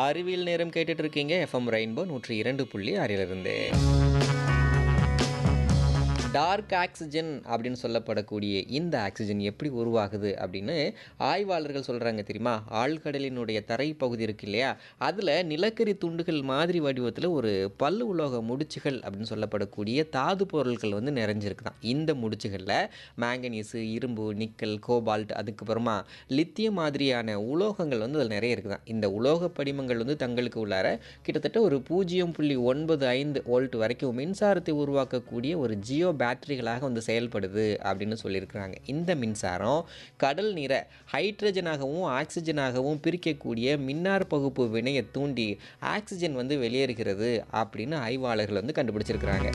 அறிவியல் நேரம் கேட்டுட்டு இருக்கீங்க எஃப்எம் ரெயின்போ நூற்றி இரண்டு புள்ளி ஆறிலிருந்து டார்க் ஆக்சிஜன் அப்படின்னு சொல்லப்படக்கூடிய இந்த ஆக்சிஜன் எப்படி உருவாகுது அப்படின்னு ஆய்வாளர்கள் சொல்கிறாங்க தெரியுமா ஆழ்கடலினுடைய தரைப்பகுதி இருக்கு இல்லையா அதில் நிலக்கரி துண்டுகள் மாதிரி வடிவத்தில் ஒரு பல்லு உலோக முடிச்சுகள் அப்படின்னு சொல்லப்படக்கூடிய தாது பொருட்கள் வந்து நிறைஞ்சிருக்குதான் இந்த முடிச்சுகளில் மேங்கனீஸு இரும்பு நிக்கல் கோபால்ட் அதுக்கப்புறமா லித்தியம் மாதிரியான உலோகங்கள் வந்து அதில் நிறைய இருக்குதான் இந்த உலோக படிமங்கள் வந்து தங்களுக்கு உள்ளார கிட்டத்தட்ட ஒரு பூஜ்ஜியம் புள்ளி ஒன்பது ஐந்து வோல்ட் வரைக்கும் மின்சாரத்தை உருவாக்கக்கூடிய ஒரு ஜியோ பேட்டரிகளாக வந்து செயல்படுது அப்படின்னு சொல்லியிருக்கிறாங்க இந்த மின்சாரம் கடல் நீரை ஹைட்ரஜனாகவும் ஆக்சிஜனாகவும் பிரிக்கக்கூடிய மின்னார் பகுப்பு வினையை தூண்டி ஆக்சிஜன் வந்து வெளியேறுகிறது அப்படின்னு ஆய்வாளர்கள் வந்து கண்டுபிடிச்சிருக்கிறாங்க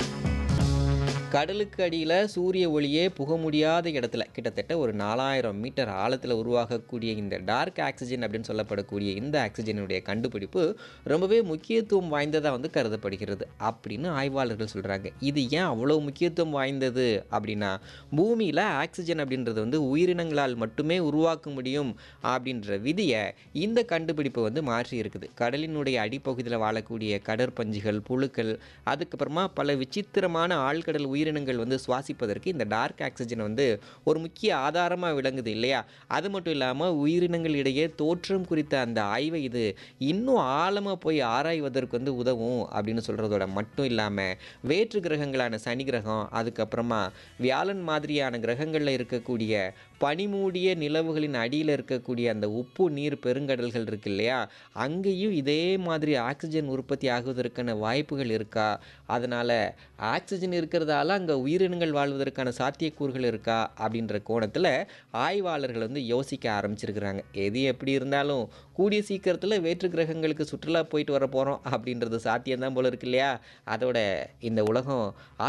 கடலுக்கு அடியில் சூரிய ஒளியே புக முடியாத இடத்துல கிட்டத்தட்ட ஒரு நாலாயிரம் மீட்டர் ஆழத்தில் உருவாகக்கூடிய இந்த டார்க் ஆக்சிஜன் அப்படின்னு சொல்லப்படக்கூடிய இந்த ஆக்சிஜனுடைய கண்டுபிடிப்பு ரொம்பவே முக்கியத்துவம் வாய்ந்ததாக வந்து கருதப்படுகிறது அப்படின்னு ஆய்வாளர்கள் சொல்கிறாங்க இது ஏன் அவ்வளோ முக்கியத்துவம் வாய்ந்தது அப்படின்னா பூமியில் ஆக்சிஜன் அப்படின்றது வந்து உயிரினங்களால் மட்டுமே உருவாக்க முடியும் அப்படின்ற விதியை இந்த கண்டுபிடிப்பு வந்து மாற்றி இருக்குது கடலினுடைய அடிப்பகுதியில் வாழக்கூடிய கடற்பஞ்சுகள் புழுக்கள் அதுக்கப்புறமா பல விசித்திரமான ஆழ்கடல் உயிரினங்கள் வந்து சுவாசிப்பதற்கு இந்த டார்க் ஆக்சிஜன் வந்து ஒரு முக்கிய ஆதாரமாக விளங்குது இல்லையா அது மட்டும் இல்லாமல் உயிரினங்கள் இடையே தோற்றம் குறித்த அந்த ஆய்வை இது இன்னும் ஆழமாக போய் ஆராய்வதற்கு வந்து உதவும் அப்படின்னு சொல்கிறதோட மட்டும் இல்லாமல் வேற்று கிரகங்களான சனி கிரகம் அதுக்கப்புறமா வியாழன் மாதிரியான கிரகங்களில் இருக்கக்கூடிய பனிமூடிய நிலவுகளின் அடியில் இருக்கக்கூடிய அந்த உப்பு நீர் பெருங்கடல்கள் இருக்கு இல்லையா அங்கேயும் இதே மாதிரி ஆக்சிஜன் உற்பத்தி ஆகுவதற்கான வாய்ப்புகள் இருக்கா அதனால் ஆக்சிஜன் இருக்கிறதால அங்கே உயிரினங்கள் வாழ்வதற்கான சாத்தியக்கூறுகள் இருக்கா அப்படின்ற கோணத்தில் ஆய்வாளர்கள் வந்து யோசிக்க ஆரம்பிச்சிருக்கிறாங்க எது எப்படி இருந்தாலும் கூடிய சீக்கிரத்தில் வேற்று கிரகங்களுக்கு சுற்றுலா போயிட்டு வர போகிறோம் அப்படின்றது சாத்தியம்தான் போல இருக்கு இல்லையா அதோட இந்த உலகம்